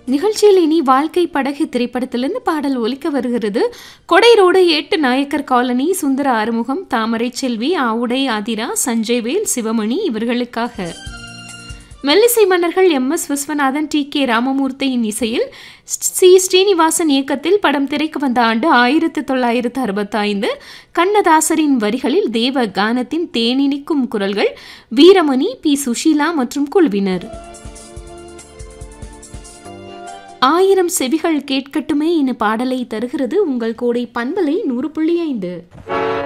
நிகழ்ச்சியில் இனி வாழ்க்கை படகு திரைப்படத்திலிருந்து பாடல் ஒலிக்க வருகிறது கொடை ரோடு எட்டு நாயக்கர் காலனி சுந்தர ஆறுமுகம் தாமரை செல்வி ஆவுடை ஆதிரா சஞ்சய் வேல் சிவமணி இவர்களுக்காக மெல்லிசை மன்னர்கள் M S Viswanathan T K ராமமூர்த்தியின் இசையில் சி ஸ்ரீனிவாசன் இயக்கத்தில் படம் திரைக்கு வந்த ஆண்டு ஆயிரத்து தொள்ளாயிரத்து அறுபத்தைந்து கண்ணதாசரின் வரிகளில் தேவ கானத்தின் தேனினிக்கும் குரல்கள் வீரமணி பி சுஷீலா மற்றும் குழுவினர் ஆயிரம் செவிகள் கேட்கட்டுமே என பாடலை தருகிறது உங்கள் கோடை பண்பலை நூறு புள்ளி ஐந்து